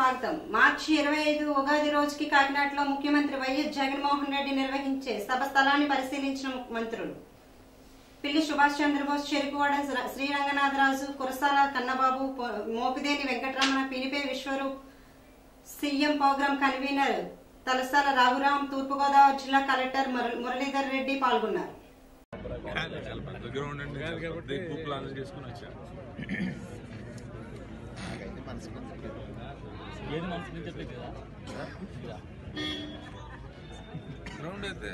స్వాగతం మార్చి ఇరవై ఐదు ఉగాది రోజుకి కాకినాడలో ముఖ్యమంత్రి వైఎస్ జగన్మోహన్ రెడ్డి నిర్వహించే సభ స్థలాన్ని పరిశీలించిన మంత్రులు పిల్లి సుభాష్ చంద్రబోస్ చెరుకువాడ శ్రీరంగనాథరాజు కురసాల కన్నబాబు పొ- Mopidevi Venkataramana Pinipe Viswarup CM program convener Talasala Raghuram Thurpugodavari జిల్లా కలెక్టర్ ముర- మురళీధర్ రెడ్డి పాల్గొన్నారు చాలా పెద్ద గ్రౌండ్ అండి చాలా పెద్ద ఎక్కువ ప్లాన్ చేసుకుని వచ్చాను ఏది మనసు నుంచి చెప్పలేదు కదా గ్రౌండ్ అయితే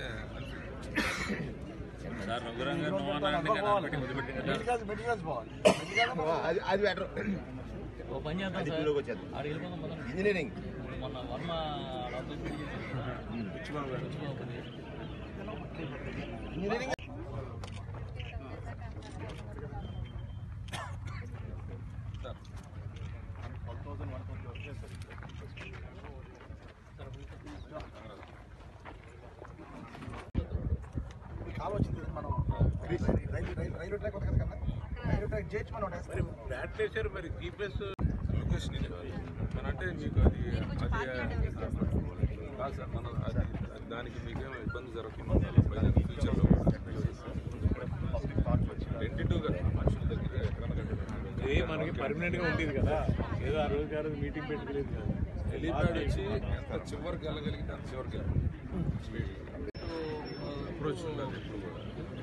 సార్ రఘురాం గారు నువ్వు అన్నారంటే కదా పెట్టి వదిలిపెట్టింది కదా. అది అది బెటర్ ఓ పని చేద్దాం అది సార్ ఇందులోకి వచ్చేద్దాం. ఆడికి వెళ్ళిపోదాం మనం ఇంజనీరింగ్ మొన్న వర్మ ఆఫీస్ పెట్టి చేశారు. పిచ్చిబాబు గారు పిచ్చిబాబు. ఇంజనీరింగ్ కాలు వచ్చింది మనం రైలు రైలు రైలు ట్రాక్ ఉంది కదా రైలు ట్రాక్ చేర్చి మనం మరి బ్యాట్ వేసారు మరి కీపర్స్ లొకేషన్ ఇది మన అంటే మీకు అది అది కాదు సార్ మన అది అది దానికి మీకేం ఇబ్బంది జరగకుండా ఉండాలి ఫ్యూచర్లో టెంటేటివ్గా మనుషుల దగ్గర ఎక్కడన్నా కట్టడం. ఏ మనకి పర్మనెంట్ గా ఉండేది కదా ఏదో ఆ రోజు గారు మీటింగ్ పెట్టుకోలేదు కదా హెలీప్యాడ్ వచ్చి ఎంత చివరికి వెళ్ళగలిగితే అంత చివరికి అప్రోచ్ ఉండాలి ఎప్పుడు కూడా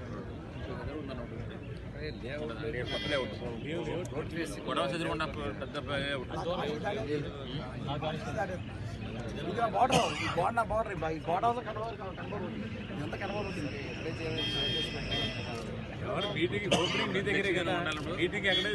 గొడవ చదువుకుండా పెద్ద ఇది బార్డర్ ఈ బార్డర్ బార్డర్ ఈ బార్డర్ కనబడు కనబడు ఎంత కనబడుతుంది ఎవరు మీటింగ్ ఓపెనింగ్ మీ దగ్గరే కదా మీటింగ్ ఎక్కడే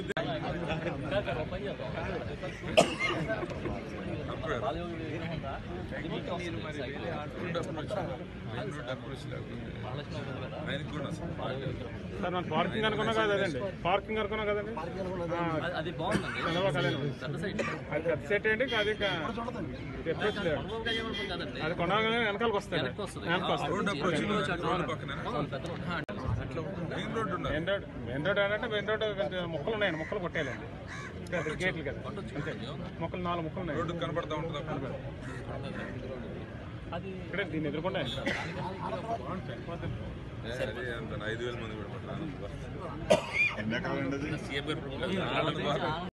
మీరు మరి వేరే road approach main road approach లేకపోతే ఆయనకు కూడా అసలు బాగా సార్ మనం పార్కింగ్ అనుకున్నా కదా అదండి పార్కింగ్ అనుకున్నా కదండి ఆ, అది బాగుందండి చంద్రబాబు కళ్యాణ్ పెద్ద సైట్ అది పెద్ద సెట్ ఏంటి అది ఇంకా అప్రోచ్ లేదు చంద్రబాబు గారు ఏమనుకోం కదండి అది కొనగానే వెనకాలకు వస్తాయి వెనక్కి వస్తుంది వెనక్కి వస్తాయి రోడ్ అప్రోచ్ రోడ్ పక్కన అవును, పెద్ద రోడ్. ఆ, అట్లా ఉంటుంది మెయిన్ రోడ్ ఉండాలి మెయిన్ రోడ్ మెయిన్ రోడ్ అంటే మెయిన్ రోడ్ కొంచెం మొక్కలు ఉన్నాయండి మొక్కలు కొట్టేయాలండి ఇంకా అది గేట్లు కదా అంతే మొక్కలు నాలుగు మొక్కలు ఉన్నాయి రోడ్డు కనబడతా ఉంటుంది అప్పుడు ఇక్కడే దీన్ని ఎదుర్కొంటే అదే అంత ఐదు వేల మంది కూడా పడతారు సీఎం గారు ప్రపోజల్